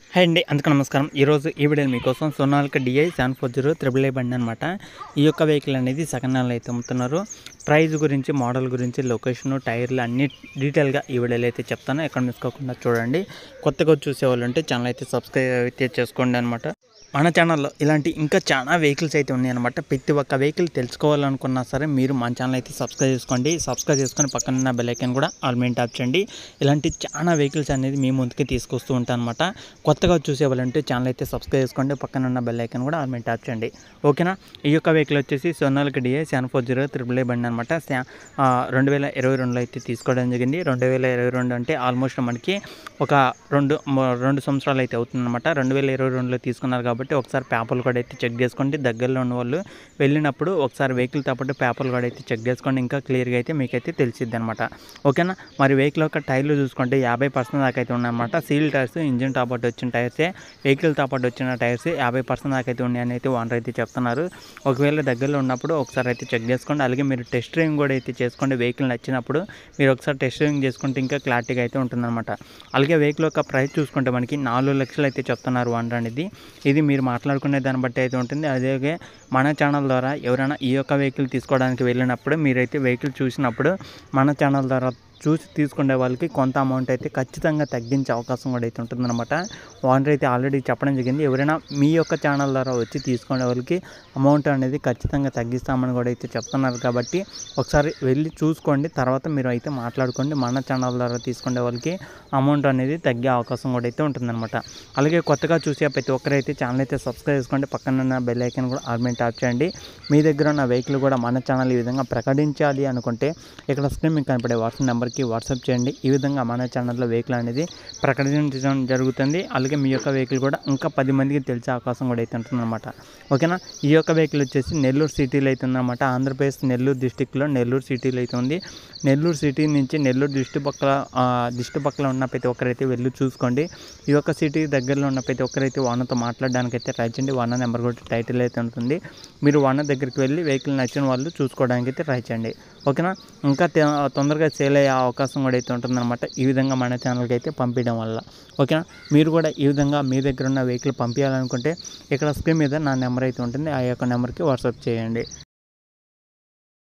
hi అండి అందుకు నమస్కారం ఈరోజు ఈ వీడియో మీకోసం Sonalika DI seven four zero triple A బండి అనమాట ఈ యొక్క వెహికల్ అనేది సెకండ్ హ్యాండ్లో అయితే అమ్ముతున్నారు ప్రైస్ గురించి మోడల్ గురించి లొకేషన్ టైర్లు అన్ని డీటెయిల్గా ఈ వీడియోలో అయితే చెప్తాను ఎక్కడ మిస్కోకుండా చూడండి కొత్తగా చూసేవాళ్ళు ఉంటే ఛానల్ అయితే సబ్స్క్రైబ్ అయితే చేసుకోండి అనమాట మన ఛానల్లో ఇలాంటి ఇంకా చాలా వెహికల్స్ అయితే ఉన్నాయన్నమాట ప్రతి ఒక్క వెహికల్ తెలుసుకోవాలనుకున్నా సరే మీరు మన ఛానల్ అయితే సబ్స్క్రైబ్ చేసుకోండి సబ్స్క్రైబ్ చేసుకొని పక్కన ఉన్న బెల్ ఐకాన్ కూడా ఆల్ మెయిన్ ట్యాప్ చేయండి ఇలాంటి చాలా వెహికల్స్ అనేది మీ ముందుకి తీసుకొస్తూ ఉంటాను అనమాట కొత్తగా చూసేవాళ్ళంటే ఛానల్ అయితే సబ్స్క్రైబ్ చేసుకోండి పక్కన ఉన్న బెల్ ఐకాన్ కూడా ఆల్ మెయిన్ ట్యాప్ చేయండి ఓకేనా ఈ యొక్క వెహికల్ వచ్చేసి Sonalika DA seven four zero triple A బండి అనమాట రెండు వేల ఇరవై రెండులో అయితే తీసుకోవడం జరిగింది రెండు వేల ఇరవై రెండు అంటే ఆల్మోస్ట్ మనకి ఒక రెండు మ- రెండు సంవత్సరాలు అయితే అవుతుందన్నమాట రెండు వేల ఇరవై రెండులో తీసుకున్నారు కాబట్టి ఒకసారి పేపర్లు కూడా అయితే చెక్ చేసుకోండి దగ్గరలో ఉన్న వాళ్ళు వెళ్ళినప్పుడు ఒకసారి వెహికల్తో పాటు పేపర్లు కూడా అయితే చెక్ చేసుకోండి ఇంకా క్లియర్గా అయితే మీకైతే తెలిసిద్ది అనమాట ఓకేనా మరి వెహికల్ యొక్క టైర్లు చూసుకుంటే యాభై పర్సెంట్ దాకా అయితే ఉన్నాయన్నమాట సీల్ టైర్స్ ఇంజిన్ తో పాటు వచ్చిన టైర్సే వెహికల్తో పాటు వచ్చిన టైర్స్ యాభై పర్సెంట్ దాకా అయితే ఉన్నాయని అయితే ఓనర్ అయితే చెప్తున్నారు ఒకవేళ దగ్గరలో ఉన్నప్పుడు ఒకసారి అయితే చెక్ చేసుకోండి అలాగే మీరు టెస్ట్ డ్రైవింగ్ కూడా అయితే చేసుకోండి వెహికల్ నచ్చినప్పుడు మీరు ఒకసారి టెస్ట్ డ్రైవింగ్ చేసుకుంటే ఇంకా క్లారిటీగా అయితే ఉంటుందన్నమాట అలాగే వెహికల్ యొక్క ప్రైస్ చూసుకుంటే మనకి నాలుగు లక్షలు అయితే చెప్తున్నారు ఓనర్ అనేది ఇది మీరు మాట్లాడుకునే దాన్ని బట్టి అయితే ఉంటుంది అలాగే మన ఛానల్ ద్వారా ఎవరైనా ఈ యొక్క వెహికల్ తీసుకోవడానికి వెళ్ళినప్పుడు మీరైతే వెహికల్ చూసినప్పుడు మన ఛానల్ ద్వారా చూసి తీసుకునే వాళ్ళకి కొంత అమౌంట్ అయితే ఖచ్చితంగా తగ్గించే అవకాశం కూడా అయితే ఉంటుందన్నమాట ఓనర్ అయితే ఆల్రెడీ చెప్పడం జరిగింది ఎవరైనా మీ యొక్క ఛానల్ ద్వారా వచ్చి తీసుకునే వాళ్ళకి అమౌంట్ అనేది ఖచ్చితంగా తగ్గిస్తామని కూడా అయితే చెప్తున్నారు కాబట్టి ఒకసారి వెళ్ళి చూసుకోండి తర్వాత మీరు అయితే మాట్లాడుకోండి మన ఛానల్ ద్వారా తీసుకునే వాళ్ళకి అమౌంట్ అనేది తగ్గే అవకాశం కూడా అయితే ఉంటుందన్నమాట అలాగే కొత్తగా చూసే ప్రతి ఒక్కరైతే ఛానల్ అయితే సబ్స్క్రైబ్ చేసుకోండి పక్కన ఉన్న బెల్ ఐకాన్ కూడా ఆల్మెంట్ ట్యాప్ చేయండి మీ దగ్గర ఉన్న వెహికల్ కూడా మన ఛానల్ ఈ విధంగా ప్రకటించాలి అనుకుంటే ఇక్కడ స్క్రీన్ మీకు కనపడే వాట్సాప్ నెంబర్కి వాట్సాప్ చేయండి ఈ విధంగా మన ఛానల్లో వెహికల్ అనేది ప్రకటించడం జరుగుతుంది అలాగే మీ యొక్క వెహికల్ కూడా ఇంకా పది మందికి తెలిసే అవకాశం కూడా అయితే ఉంటుందన్నమాట ఓకేనా ఈ యొక్క వెహికల్ వచ్చేసి నెల్లూరు సిటీలో అయితే ఉందన్నమాట ఆంధ్రప్రదేశ్ నెల్లూరు డిస్టిక్లో నెల్లూరు సిటీలో అయితే ఉంది నెల్లూరు సిటీ నుంచి నెల్లూరు డిస్టిక్ పక్కల ఆ, డిస్టిక్ పక్కల ఉన్న ప్రతి ఒక్కరైతే వెళ్ళి చూసుకోండి ఈ యొక్క సిటీ దగ్గరలో ఉన్న ప్రతి ఒక్కరైతే వానతో మాట్లాడడానికి అయితే ట్రై చేయండి వాన నెంబర్ కూడా టైటిల్ అయితే ఉంటుంది మీరు వాన దగ్గరికి వెళ్ళి వెహికల్ నచ్చిన వాళ్ళు చూసుకోవడానికి అయితే ట్రై చేయండి ఓకేనా ఇంకా తె- తొందరగా సేల్ అయ్యే అవకాశం కూడా అయితే ఉంటుందన్నమాట ఈ విధంగా మన ఛానల్కి అయితే పంపించడం వల్ల ఓకేనా మీరు కూడా ఈ విధంగా మీ దగ్గర ఉన్న వెహికల్ పంపించాలనుకుంటే ఇక్కడ స్క్రీన్ మీద నా నెంబర్ అయితే ఉంటుంది ఆ యొక్క నెంబర్కి వాట్సాప్ చేయండి